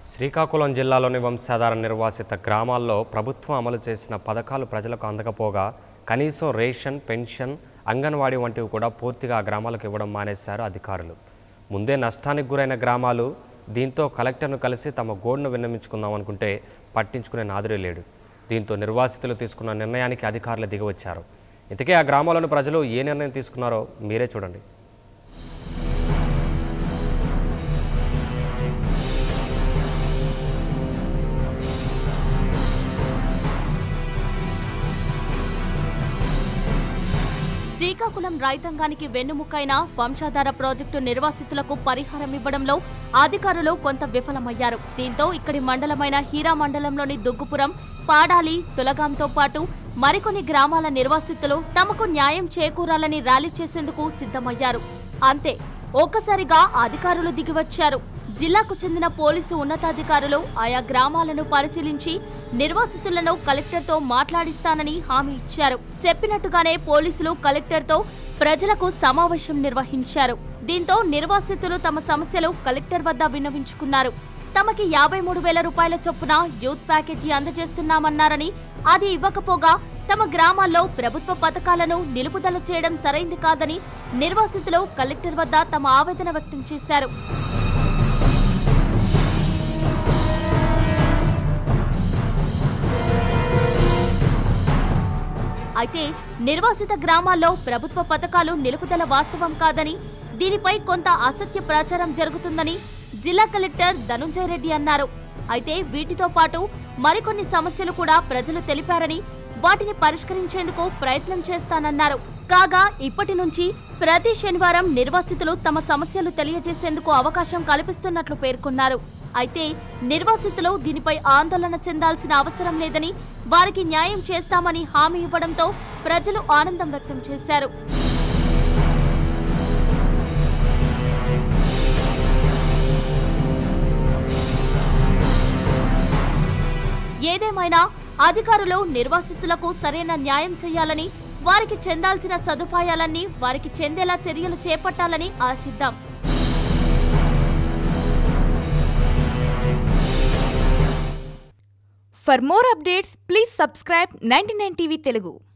శ్రీకాకుళం జిల్లాలోని వంశాధార నిర్వాసిత గ్రామాల్లో ప్రభుత్వం అమలు చేసిన పథకాలు ప్రజలకు అందకపోగా కనీసం రేషన్ పెన్షన్ అంగన్వాడీ వంటివి కూడా పూర్తిగా ఆ గ్రామాలకు ఇవ్వడం మానేశారు అధికారులు ముందే నష్టానికి గురైన గ్రామాలు దీంతో కలెక్టర్ను కలిసి తమ గోడును విన్నమించుకుందాం అనుకుంటే పట్టించుకునే నాదురే లేడు దీంతో నిర్వాసితులు తీసుకున్న నిర్ణయానికి అధికారులు దిగివచ్చారు ఇంతకీ ఆ గ్రామాల్లోని ప్రజలు ఏ నిర్ణయం తీసుకున్నారో మీరే చూడండి శ్రీకాకుళం రైతాంగానికి వెన్నుముక్కైన వంశాధార ప్రాజెక్టు నిర్వాసితులకు పరిహారం ఇవ్వడంలో అధికారులు కొంత విఫలమయ్యారు దీంతో ఇక్కడి మండలమైన హీరా మండలంలోని దుగ్గుపురం పాడాలి తులగాంతో పాటు మరికొన్ని గ్రామాల నిర్వాసితులు తమకు న్యాయం చేకూరాలని ర్యాలీ చేసేందుకు సిద్ధమయ్యారు అంతే ఒక్కసారిగా అధికారులు దిగివచ్చారు జిల్లాకు చెందిన పోలీసు ఉన్నతాధికారులు ఆయా గ్రామాలను పరిశీలించి నిర్వాసితులను కలెక్టర్తో మాట్లాడిస్తానని హామీ ఇచ్చారు చెప్పినట్టుగానే పోలీసులు కలెక్టర్తో ప్రజలకు సమావేశం నిర్వహించారు దీంతో నిర్వాసితులు తమ సమస్యలు కలెక్టర్ వద్ద విన్నవించుకున్నారు తమకి యాభై మూడు వేల రూపాయల చొప్పున యూత్ ప్యాకేజీ అందజేస్తున్నామన్నారని అది ఇవ్వకపోగా తమ గ్రామాల్లో ప్రభుత్వ పథకాలను నిలుపుదల చేయడం సరైంది కాదని నిర్వాసితులు కలెక్టర్ వద్ద తమ ఆవేదన వ్యక్తం చేశారు అయితే నిర్వాసిత గ్రామాల్లో ప్రభుత్వ పథకాలు నిలుపుదల వాస్తవం కాదని దీనిపై కొంత అసత్య ప్రచారం జరుగుతుందని జిల్లా కలెక్టర్ ధనుంజయ రెడ్డి అన్నారు అయితే వీటితో పాటు మరికొన్ని సమస్యలు కూడా ప్రజలు తెలిపారని వాటిని పరిష్కరించేందుకు ప్రయత్నం చేస్తానన్నారు కాగా ఇప్పటి నుంచి ప్రతి శనివారం నిర్వాసితులు తమ సమస్యలు తెలియజేసేందుకు అవకాశం కల్పిస్తున్నట్లు పేర్కొన్నారు అయితే నిర్వాసితులు దీనిపై ఆందోళన చెందాల్సిన అవసరం లేదని వారికి న్యాయం చేస్తామని హామీ ఇవ్వడంతో ప్రజలు ఆనందం వ్యక్తం చేశారు ఏదేమైనా అధికారులు నిర్వాసితులకు సరైన న్యాయం చేయాలని వారికి చెందాల్సిన సదుపాయాలన్నీ వారికి చెందేలా చర్యలు చేపట్టాలని ఆశిద్దాం For more updates, please subscribe 99 TV Telugu.